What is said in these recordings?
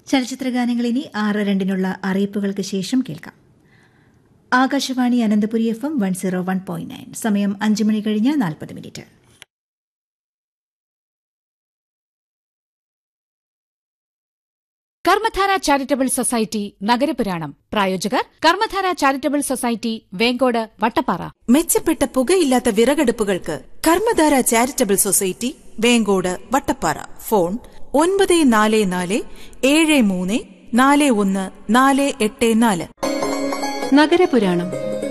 ചലച്ചിത്രഗാനങ്ങൾ ഇനി ആറ് രണ്ടിനുള്ള അറിയിപ്പുകൾക്ക് ശേഷം കേൾക്കാം Akashvani Ananthapuri F M one zero one point nine സമയം അഞ്ച് മണി കഴിഞ്ഞ് നാൽപ്പത് മിനിറ്റ് കർമ്മധാര ചാരിറ്റബിൾ സൊസൈറ്റി നഗരപുരാണം പ്രായോജകർ കർമ്മധാര ചാരിറ്റബിൾ സൊസൈറ്റി വേങ്കോട് വട്ടപ്പാറ മെച്ചപ്പെട്ട പുകയില്ലാത്ത വിറകടുപ്പുകൾക്ക് Karmadhara charitable society Venkode Vattappara phone ഒൻപത് നാല് നാല് ഏഴ് മൂന്ന് നാല് ഒന്ന് നാല് എട്ട് നാല് നഗരപുരാണം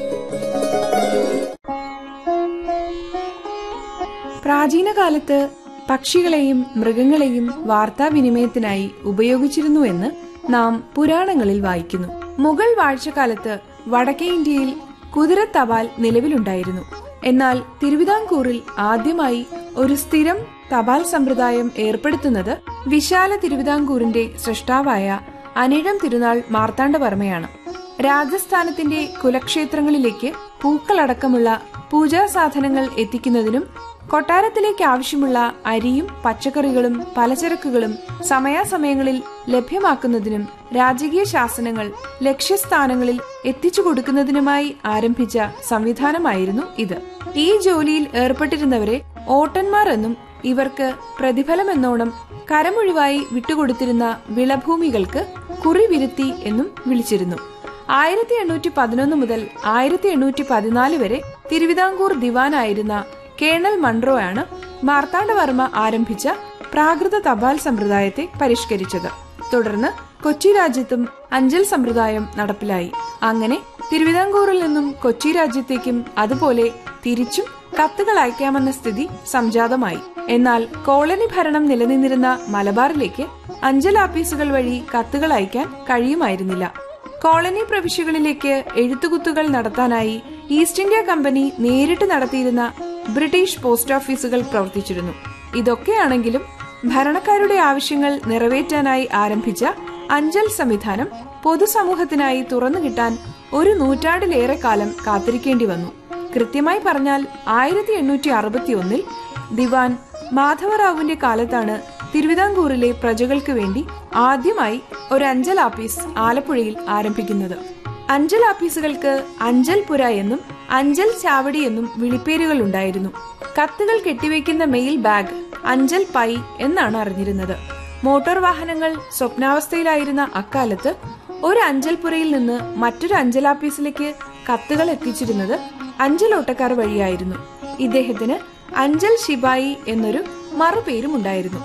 പ്രാചീന കാലത്ത് പക്ഷികളെയും മൃഗങ്ങളെയും വാർത്താവിനിമയത്തിനായി ഉപയോഗിച്ചിരുന്നുവെന്ന് നാം പുരാണങ്ങളിൽ വായിക്കുന്നു മുഗൾ വാഴ്ചക്കാലത്ത് വടക്കേ ഇന്ത്യയിൽ കുതിര തപാൽ നിലവിലുണ്ടായിരുന്നു എന്നാൽ തിരുവിതാംകൂറിൽ ആദ്യമായി ഒരു സ്ഥിരം തപാൽ സമ്പ്രദായം ഏർപ്പെടുത്തുന്നത് വിശാല തിരുവിതാംകൂറിന്റെ സൃഷ്ടാവായ അനിഴം തിരുനാൾ മാർത്താണ്ഡവർമ്മയാണ് രാജസ്ഥാനത്തിന്റെ കുലക്ഷേത്രങ്ങളിലേക്ക് പൂക്കളടക്കമുള്ള പൂജാ സാധനങ്ങൾ എത്തിക്കുന്നതിനും കൊട്ടാരത്തിലേക്ക് ആവശ്യമുള്ള അരിയും പച്ചക്കറികളും പലചരക്കുകളും സമയാസമയങ്ങളിൽ ലഭ്യമാക്കുന്നതിനും രാജകീയ ശാസനങ്ങൾ ലക്ഷ്യസ്ഥാനങ്ങളിൽ എത്തിച്ചു കൊടുക്കുന്നതിനുമായി ആരംഭിച്ച സംവിധാനമായിരുന്നു ഇത് ഈ ജോലിയിൽ ഏർപ്പെട്ടിരുന്നവരെ ഓട്ടന്മാർ എന്നും ഇവർക്ക് പ്രതിഫലമെന്നോണം കരമൊഴിവായി വിട്ടുകൊടുത്തിരുന്ന വിളഭൂമികൾക്ക് കുറിവിരുത്തി എന്നും വിളിച്ചിരുന്നു ആയിരത്തി എണ്ണൂറ്റി പതിനൊന്ന് മുതൽ ആയിരത്തി എണ്ണൂറ്റി പതിനാല് വരെ തിരുവിതാംകൂർ ദിവാനായിരുന്ന കേണൽ മൺട്രോയാണ് മാർത്താണ്ഡവർമ്മ ആരംഭിച്ച പ്രാകൃത തപാൽ സമ്പ്രദായത്തെ പരിഷ്കരിച്ചത് തുടർന്ന് കൊച്ചി രാജ്യത്തും അഞ്ചൽ സമ്പ്രദായം നടപ്പിലായി അങ്ങനെ തിരുവിതാംകൂറിൽ നിന്നും കൊച്ചി രാജ്യത്തേക്കും അതുപോലെ തിരിച്ചും കത്തുകൾ അയക്കാമെന്ന സ്ഥിതി സംജാതമായി എന്നാൽ കോളനി ഭരണം നിലനിന്നിരുന്ന മലബാറിലേക്ക് അഞ്ചൽ ആപ്പീസുകൾ വഴി കത്തുകൾ അയക്കാൻ കഴിയുമായിരുന്നില്ല കോളനി പ്രവിശ്യകളിലേക്ക് എഴുത്തുകുത്തുകൾ നടത്താനായി ഈസ്റ്റ് ഇന്ത്യ കമ്പനി നേരിട്ട് നടത്തിയിരുന്ന ബ്രിട്ടീഷ് പോസ്റ്റ് ഓഫീസുകൾ പ്രവർത്തിച്ചിരുന്നു ഇതൊക്കെയാണെങ്കിലും ഭരണക്കാരുടെ ആവശ്യങ്ങൾ നിറവേറ്റാനായി ആരംഭിച്ച അഞ്ചൽ സംവിധാനം പൊതുസമൂഹത്തിനായി തുറന്നു കിട്ടാൻ ഒരു നൂറ്റാണ്ടിലേറെ കാലം കാത്തിരിക്കേണ്ടി വന്നു കൃത്യമായി പറഞ്ഞാൽ ആയിരത്തി എണ്ണൂറ്റി അറുപത്തി ഒന്നിൽ ദിവാൻ മാധവറാവുവിന്റെ കാലത്താണ് തിരുവിതാംകൂറിലെ പ്രജകൾക്ക് വേണ്ടി ആദ്യമായി ഒരു അഞ്ചൽ ആപ്പീസ് ആലപ്പുഴയിൽ ആരംഭിക്കുന്നത് അഞ്ചൽ ആപ്പീസുകൾക്ക് അഞ്ചൽപുര എന്നും അഞ്ചൽ ചാവടി എന്നും വിളിപ്പേരുകൾ ഉണ്ടായിരുന്നു കത്തുകൾ കെട്ടിവെക്കുന്ന മെയിൽ ബാഗ് അഞ്ചൽ പൈ എന്നാണ് അറിഞ്ഞിരുന്നത് മോട്ടോർ വാഹനങ്ങൾ സ്വപ്നാവസ്ഥയിലായിരുന്ന അക്കാലത്ത് ഒരു അഞ്ചൽപുരയിൽ നിന്ന് മറ്റൊരു അഞ്ചലാപ്പീസിലേക്ക് കത്തുകൾ എത്തിച്ചിരുന്നത് അഞ്ചലോട്ടക്കാർ വഴിയായിരുന്നു ഇദ്ദേഹത്തിന് അഞ്ചൽ ശിപായി എന്നൊരു മറുപേരും ഉണ്ടായിരുന്നു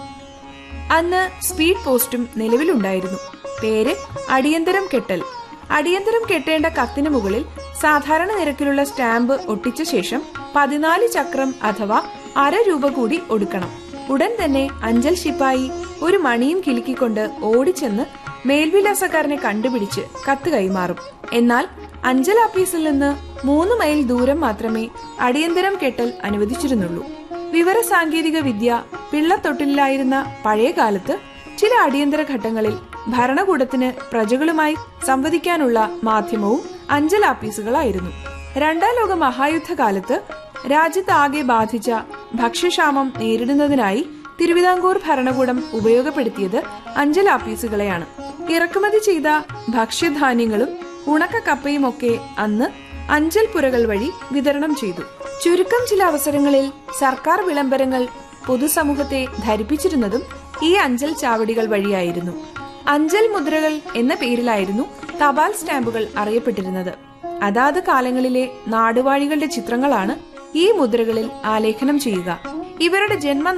അന്ന് സ്പീഡ് പോസ്റ്റും നിലവിലുണ്ടായിരുന്നു പേര് അടിയന്തരം കെട്ടൽ അടിയന്തരം കെട്ടേണ്ട കത്തിന് മുകളിൽ സാധാരണ നിരക്കിലുള്ള സ്റ്റാമ്പ് ഒട്ടിച്ച ശേഷം പതിനാല് ചക്രം അഥവാ അര രൂപ കൂടി ഒടുക്കണം ഉടൻ തന്നെ അഞ്ചൽ ശിപ്പായി ഒരു മണിയും കിലുക്കിക്കൊണ്ട് ഓടിച്ചെന്ന് മേൽവിലാസക്കാരനെ കണ്ടുപിടിച്ച് കത്ത് കൈമാറും എന്നാൽ അഞ്ചൽ ആപ്പീസിൽ നിന്ന് മൂന്ന് മൈൽ ദൂരം മാത്രമേ അടിയന്തരം കെട്ടൽ അനുവദിച്ചിരുന്നുള്ളൂ വിവര സാങ്കേതിക വിദ്യ പിള്ളത്തൊട്ടിലായിരുന്ന പഴയ കാലത്ത് ചില അടിയന്തര ഘട്ടങ്ങളിൽ ഭരണകൂടത്തിന് പ്രജകളുമായി സംവദിക്കാനുള്ള മാധ്യമവും അഞ്ചൽ ആപ്പീസുകളായിരുന്നു രണ്ടാം ലോക മഹായുദ്ധകാലത്ത് രാജ്യത്താകെ ബാധിച്ച ഭക്ഷ്യക്ഷാമം നേരിടുന്നതിനായി തിരുവിതാംകൂർ ഭരണകൂടം ഉപയോഗപ്പെടുത്തിയത് അഞ്ചൽ ആപ്പീസുകളെയാണ് ഇറക്കുമതി ചെയ്ത ഭക്ഷ്യധാന്യങ്ങളും ഉണക്ക കപ്പയുമൊക്കെ അന്ന് അഞ്ചൽ പുരകൾ വഴി വിതരണം ചെയ്തു ചുരുക്കം ചില അവസരങ്ങളിൽ സർക്കാർ വിളംബരങ്ങൾ പൊതുസമൂഹത്തെ ധരിപ്പിച്ചിരുന്നതും ഈ അഞ്ചൽ ചാവടികൾ വഴിയായിരുന്നു അഞ്ചൽ മുദ്രകൾ എന്ന പേരിലായിരുന്നു തപാൽ സ്റ്റാമ്പുകൾ അറിയപ്പെട്ടിരുന്നത് അതാത് കാലങ്ങളിലെ നാടുവാഴികളുടെ ചിത്രങ്ങളാണ് ഈ മുദ്രകളിൽ ആലേഖനം ചെയ്യുക ഇവരുടെ ജന്മ